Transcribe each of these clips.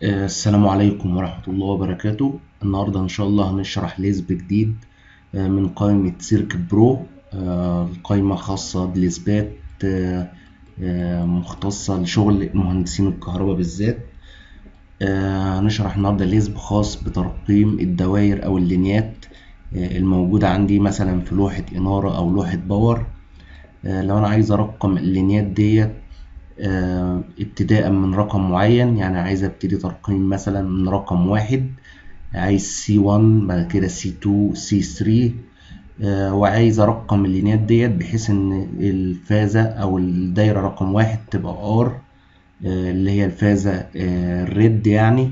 آه، السلام عليكم ورحمة الله وبركاته النهاردة إن شاء الله هنشرح ليسب جديد آه، من قائمة سيرك برو آه، القائمة خاصة بالإثبات آه، آه، مختصة لشغل مهندسين الكهرباء بالذات آه، هنشرح النهاردة ليسب خاص بترقيم الدوائر أو اللينيات آه، الموجودة عندي مثلا في لوحة إنارة أو لوحة باور آه، لو أنا عايز أرقم اللينيات ديت آه، ابتداء من رقم معين يعني عايز ابتدي ترقيم مثلا من رقم واحد عايز سي 1 بعد كده سي 2 سي 3 آه، وعايز ارقم اللينيات ديت بحيث ان الفازة او الدايرة رقم واحد تبقى ار اللي هي الفازة الريد يعني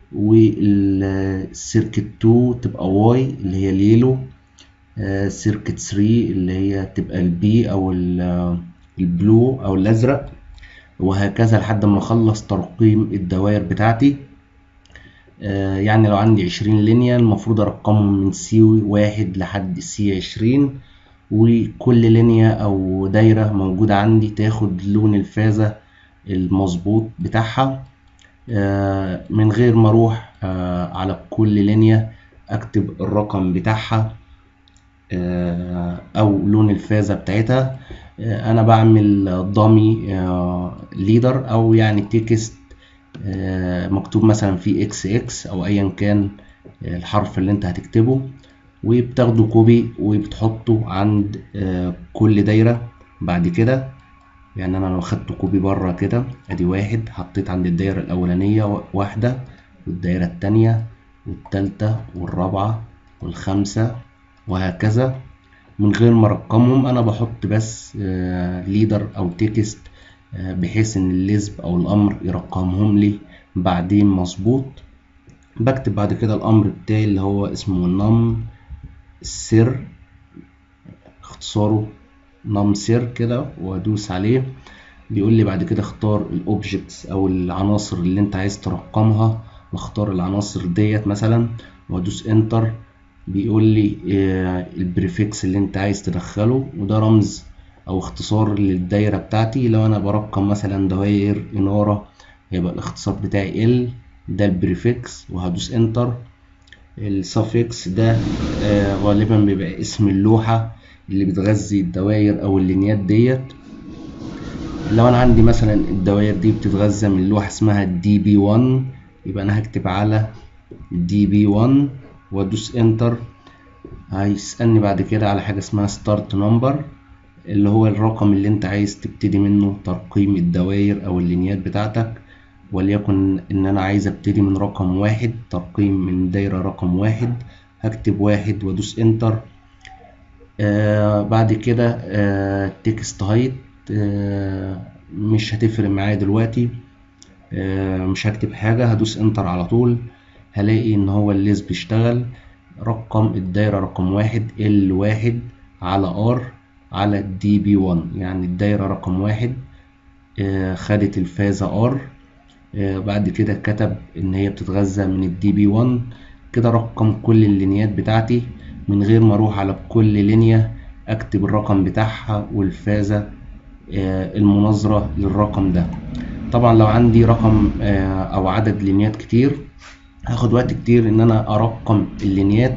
والسيركت 2 تبقى واي اللي هي اليلو سيركت 3 اللي هي تبقى البي او ال- البلو او الازرق وهكذا لحد ما اخلص ترقيم الدوائر بتاعتي آه، يعني لو عندي عشرين لينيا المفروض ارقمهم من سي واحد لحد سي عشرين وكل لينيا او دايرة موجودة عندي تاخد لون الفازة المظبوط بتاعها آه، من غير ما اروح آه، على كل لينيا اكتب الرقم بتاعها آه، او لون الفازة بتاعتها آه، انا بعمل ضامي ليدر او يعني تكست آه، مكتوب مثلا فيه اكس اكس او ايا كان الحرف اللي انت هتكتبه وبتاخده كوبي وبتحطه عند آه، كل دايرة بعد كده يعني انا لو خدته كوبي بره كده ادي واحد حطيت عند الدايرة الاولانية واحدة والدايرة التانية والتالتة والرابعة والخامسة وهكذا من غير ما ارقمهم انا بحط بس ليدر او تكست بحيث ان الليسب او الامر يرقمهم لي بعدين مظبوط بكتب بعد كده الامر بتاعي اللي هو اسمه نم سر اختصاره نم سر كده وادوس عليه بيقول لي بعد كده اختار الاوبجكتس او العناصر اللي انت عايز ترقمها واختار العناصر ديت مثلا وادوس انتر بيقول لي آه، البريفكس اللي انت عايز تدخله وده رمز او اختصار للدايرة بتاعتي لو انا برقم مثلا دوائر انارة يبقى الاختصار بتاعي ال ده البريفكس وهدوس انتر السافكس ده آه، غالبا بيبقى اسم اللوحة اللي بتغذي الدوائر او اللينيات ديت لو انا عندي مثلا الدوائر دي بتتغذى من لوحة اسمها دي بي 1 يبقى انا هكتب على دي بي 1 وادوس انتر هيسألني بعد كده على حاجة اسمها ستارت نمبر اللي هو الرقم اللي انت عايز تبتدي منه ترقيم الدوائر او اللينيات بتاعتك وليكن ان انا عايز ابتدي من رقم واحد ترقيم من دايرة رقم واحد هكتب واحد وادوس انتر آه بعد كده آه تكست هايت آه مش هتفرق معايا دلوقتي آه مش هكتب حاجة هدوس انتر على طول هلاقي ان هو الليز بيشتغل رقم الدايرة رقم واحد ال واحد على ار على دي بي 1 يعني الدايرة رقم واحد آه، خدت الفازة ار آه، بعد كده كتب ان هي بتتغذى من الدي بي 1 كده رقم كل اللينيات بتاعتي من غير ما اروح على كل لينيا اكتب الرقم بتاعها والفازة آه، المناظرة للرقم ده طبعا لو عندي رقم آه، او عدد لينيات كتير هاخد وقت كتير ان انا ارقم اللينيات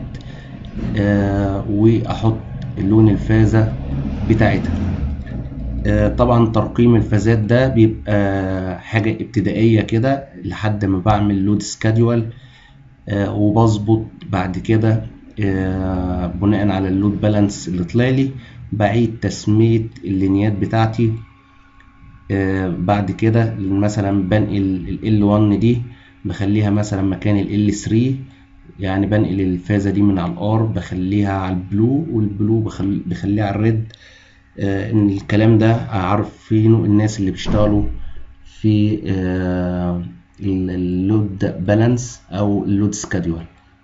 آه، واحط لون الفازة بتاعتها آه، طبعا ترقيم الفازات ده بيبقى حاجة ابتدائية كده لحد ما بعمل لود سكادول وبظبط بعد كده آه، بناء على اللود بالانس اللي طلع لي بعيد تسمية اللينيات بتاعتي آه، بعد كده مثلا بنقل ال L1 دي بخليها مثلا مكان ال L3 يعني بنقل الفازة دي من على الار بخليها على البلو والبلو بخل... بخليها على الريد آه ان الكلام ده عارفينه الناس اللي بيشتغلوا في آه اللود بالانس او اللود سكادول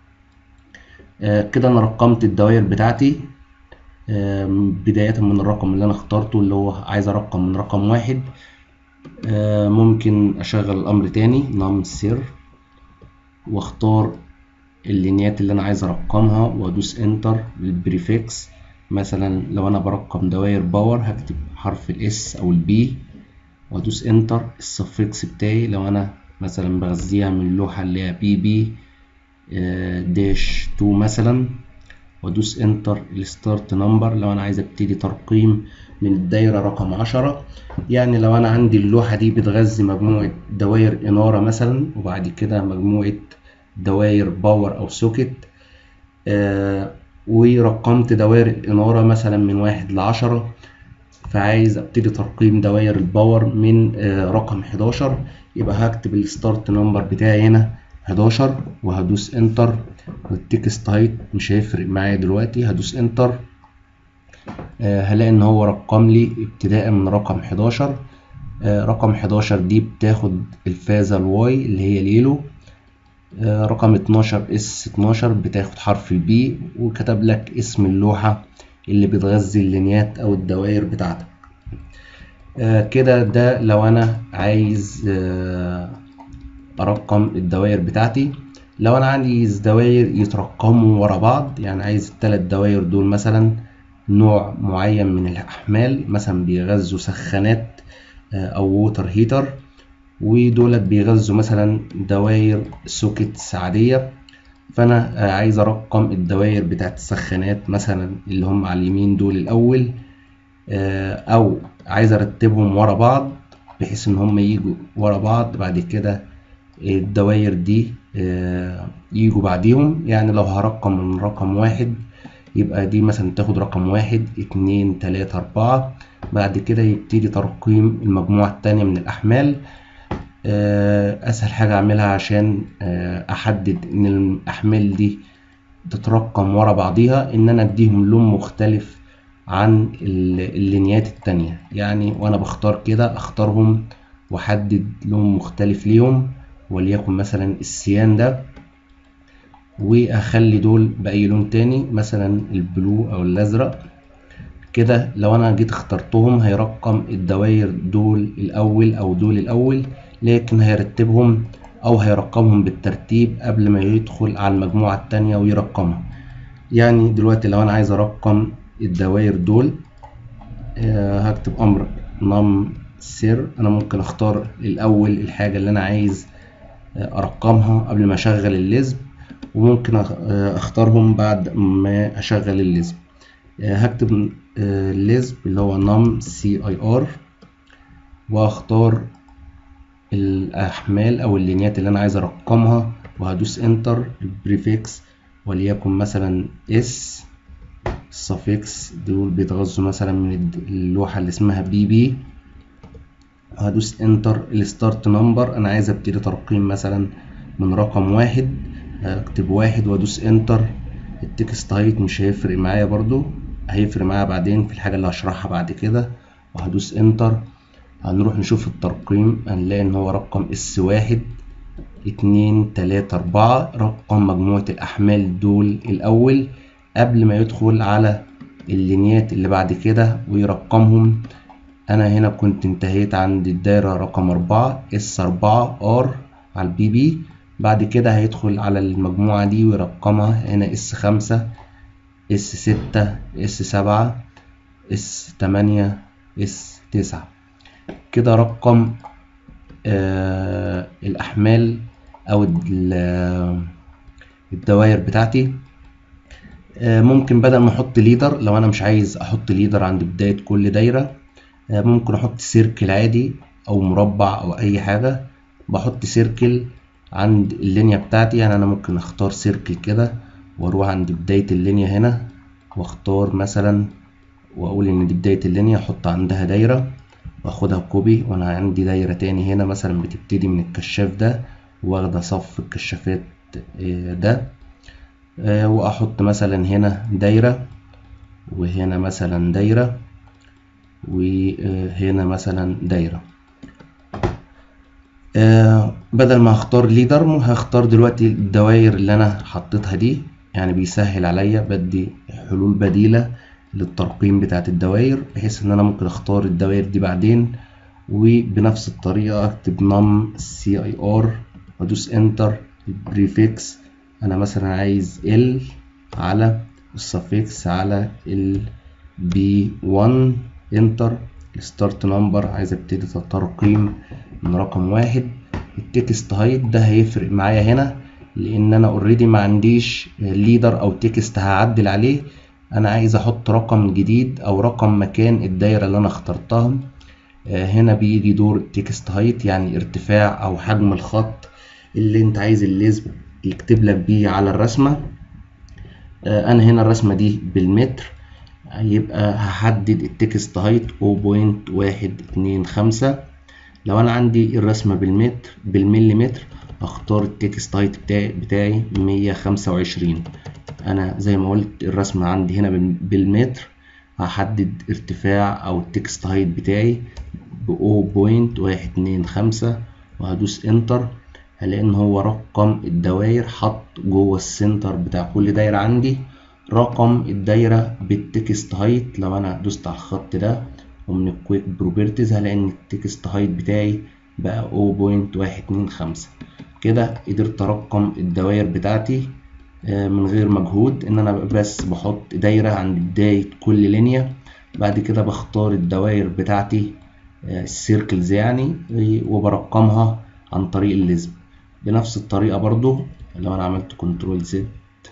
آه كده انا رقمت الدوائر بتاعتي آه بداية من الرقم اللي انا اخترته اللي هو عايز ارقم من رقم واحد آه ممكن اشغل الامر تاني نم سير واختار اللينيات اللي انا عايز ارقمها وادوس انتر للبريفكس مثلا لو انا برقم دوائر باور هكتب حرف الاس او البي وادوس انتر السفكس بتاعي لو انا مثلا بغذيها من اللوحة اللي هي بي بي داش 2 مثلا وادوس انتر الستارت نمبر لو انا عايز ابتدي ترقيم من الدايرة رقم عشرة يعني لو انا عندي اللوحة دي بتغذي مجموعة دوائر انارة مثلا وبعد كده مجموعة دوائر باور او سوكت آه ورقمت دوائر الانارة مثلا من واحد لعشرة فعايز ابتدي ترقيم دوائر الباور من آه رقم 11 يبقى هكتب الستارت نمبر بتاعي هنا 11 وهدوس انتر والتكست هايت مش هيفرق معايا دلوقتي هدوس انتر آه هلاقي ان هو رقم لي ابتداء من رقم 11 آه رقم 11 دي بتاخد الفازة الواي اللي هي اليلو آه رقم 12 اس 12 بتاخد حرف البي وكتب لك اسم اللوحة اللي بتغذي اللينيات او الدوائر بتاعتك كده ده لو انا عايز ارقم الدوائر بتاعتي لو انا عايز دوائر يترقموا ورا بعض يعني عايز الثلاث دوائر دول مثلا نوع معين من الاحمال مثلا بيغذوا سخانات او ووتر هيتر ودولت بيغذوا مثلا دوائر سوكيتس عادية فانا عايز ارقم الدوائر بتاعت السخانات مثلا اللي هم على اليمين دول الاول او عايز ارتبهم ورا بعض بحيث ان هم يجوا ورا بعض بعد كده الدوائر دي يجوا بعديهم يعني لو هرقم من رقم واحد يبقى دي مثلا تاخد رقم واحد اتنين تلاتة اربعة بعد كده يبتدي ترقيم المجموعة التانية من الأحمال أسهل حاجة أعملها عشان أحدد إن الأحمال دي تترقم ورا بعضيها إن أنا أديهم لون مختلف عن اللينيات التانية يعني وأنا بختار كده أختارهم وأحدد لون مختلف ليهم وليكن مثلا السيان ده وأخلي دول بأي لون تاني مثلا البلو أو الأزرق كده لو أنا جيت اخترتهم هيرقم الدوائر دول الأول أو دول الأول لكن هيرتبهم أو هيرقمهم بالترتيب قبل ما يدخل على المجموعة التانية ويرقمها يعني دلوقتي لو أنا عايز أرقم الدوائر دول أه هكتب أمر نم سر أنا ممكن أختار الأول الحاجة اللي أنا عايز أرقمها قبل ما أشغل اللزم وممكن أختارهم بعد ما أشغل اللزم أه هكتب اللزم اللي هو نم سي اي ار وأختار الأحمال أو اللينيات اللي أنا عايز أرقمها وهدوس انتر البريفكس وليكن مثلا اس السفكس دول بيتغذوا مثلا من اللوحة اللي اسمها بي بي هدوس انتر الستارت نمبر انا عايز ابتدي ترقيم مثلا من رقم واحد اكتب واحد وادوس انتر التكست هايت مش هيفرق معايا برضو هيفرق معايا بعدين في الحاجة اللي هشرحها بعد كده وهدوس انتر هنروح نشوف الترقيم هنلاقي ان هو رقم اس واحد اتنين تلاتة اربعة رقم مجموعة الاحمال دول الاول قبل ما يدخل على اللينيات اللي بعد كده ويرقمهم انا هنا كنت انتهيت عند الدايرة رقم اربعة اس اربعة ار على البي بي بعد كده هيدخل على المجموعة دي ويرقمها هنا اس خمسة اس ستة اس سبعة اس تمانية اس تسعة كده رقم آه الأحمال أو الدوائر بتاعتي آه ممكن بدل ما أحط ليدر لو أنا مش عايز أحط ليدر عند بداية كل دايرة آه ممكن أحط سيركل عادي أو مربع أو أي حاجة بحط سيركل عند اللينيا بتاعتي يعني أنا ممكن أختار سيركل كده وأروح عند بداية اللينيا هنا وأختار مثلا وأقول إن دي بداية اللينيا أحط عندها دايرة واخدها كوبي وانا عندي دايرة تاني هنا مثلا بتبتدي من الكشاف ده واخدة صف الكشافات ده واحط مثلا هنا دايرة وهنا مثلا دايرة وهنا مثلا دايرة بدل ما هختار ليدر هختار دلوقتي الدوائر اللي انا حطيتها دي يعني بيسهل عليا بدي حلول بديلة للترقيم بتاعت الدوائر بحيث ان انا ممكن اختار الدوائر دي بعدين وبنفس الطريقة اكتب num سي اي ار وادوس انتر البريفكس انا مثلا عايز ال على السفكس على ال بي 1 انتر الستارت نمبر عايز ابتدي الترقيم من رقم واحد التكست هايت ده هيفرق معايا هنا لان انا اوريدي ما عنديش ليدر او تكست هعدل عليه انا عايز احط رقم جديد او رقم مكان الدايره اللي انا اخترتها هنا بيجي دور التكست هايت يعني ارتفاع او حجم الخط اللي انت عايز الليزب يكتب لك بيه على الرسمه انا هنا الرسمه دي بالمتر يبقى هحدد التكست هايت 0.125 لو انا عندي الرسمه بالمتر بالمليمتر اختار التكست هايت بتاعي بتاعي 125 انا زي ما قلت الرسمه عندي هنا بالمتر هحدد ارتفاع او التكست هايت بتاعي ب 0.125 وهدوس انتر هلاقي ان هو رقم الدوائر حط جوه السنتر بتاع كل دايره عندي رقم الدايره بالتكست هايت لو انا دوست على الخط ده ومن الكويك بروبرتيز هلاقي ان التكست هايت بتاعي بقى 0.125 كده قدرت ارقم الدوائر بتاعتي من غير مجهود ان انا بس بحط دايره عند بدايه كل لينيا بعد كده بختار الدوائر بتاعتي السيركلز يعني وبرقمها عن طريق الليزم بنفس الطريقه برضو لو انا عملت كنترول زد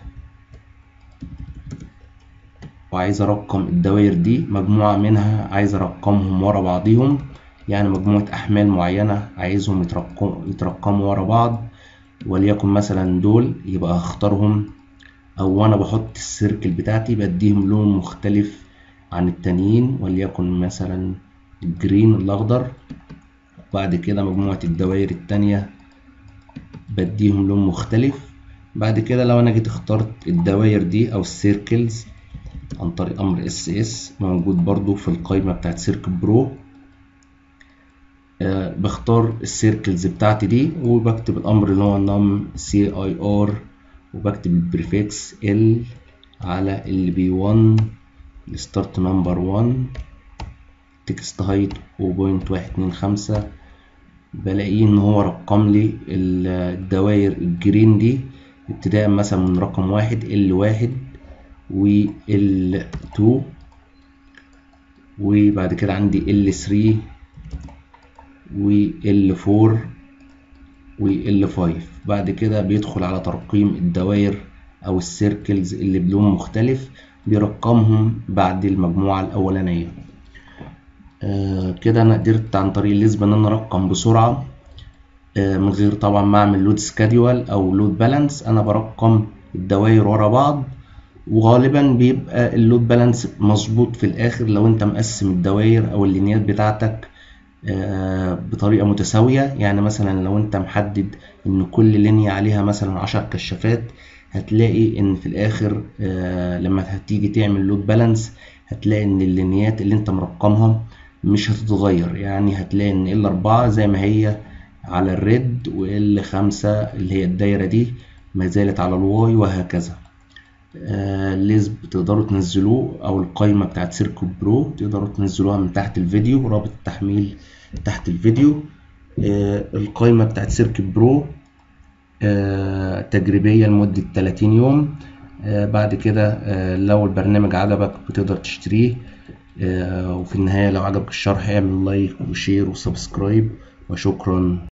وعايز ارقم الدوائر دي مجموعه منها عايز ارقمهم ورا بعضيهم يعني مجموعه احمال معينه عايزهم يترقموا يترقموا ورا بعض وليكن مثلا دول يبقى هختارهم او وانا بحط السيركل بتاعتي بديهم لون مختلف عن التانيين وليكن مثلا الجرين الاخضر بعد كده مجموعة الدوائر التانية بديهم لون مختلف بعد كده لو انا جيت اخترت الدوائر دي او السيركلز عن طريق امر اس اس موجود برضو في القائمة بتاعت سيركل برو أه بختار السيركلز بتاعتي دي وبكتب الامر اللي هو نم سي اي ار وبكتب البريفكس ال على اللي بي 1 الستارت نمبر 1 تكست هايت 0.125 بلاقيه ان هو رقم لي الدوائر الجرين دي ابتداء مثلا من رقم واحد ال واحد و ال 2 وبعد كده عندي ال 3 و ال 4 و ال 5 بعد كده بيدخل على ترقيم الدوائر او السيركلز اللي بلون مختلف بيرقمهم بعد المجموعة الأولانية آه كده أنا قدرت عن طريق الليزب إن أنا أرقم بسرعة آه من غير طبعا ما أعمل لود سكادول أو لود بالانس أنا برقم الدوائر ورا بعض وغالبا بيبقى اللود بالانس مظبوط في الآخر لو أنت مقسم الدوائر أو اللينيات بتاعتك آه بطريقة متساوية يعني مثلا لو أنت محدد إن كل لينيا عليها مثلا عشر كشافات هتلاقي ان في الاخر آه لما هتيجي تعمل لود بالانس هتلاقي ان اللينيات اللي انت مرقمها مش هتتغير يعني هتلاقي ان ال 4 زي ما هي على الريد وال 5 اللي هي الدايره دي ما زالت على الواي وهكذا آه ليزب تقدروا تنزلوه او القائمه بتاعت سيركو برو تقدروا تنزلوها من تحت الفيديو رابط التحميل تحت الفيديو آه القائمه بتاعت سيركو برو آه تجريبية لمدة 30 يوم آه بعد كده آه لو البرنامج عجبك بتقدر تشتريه وفي النهاية لو عجبك الشرح اعمل لايك وشير وسبسكرايب وشكرا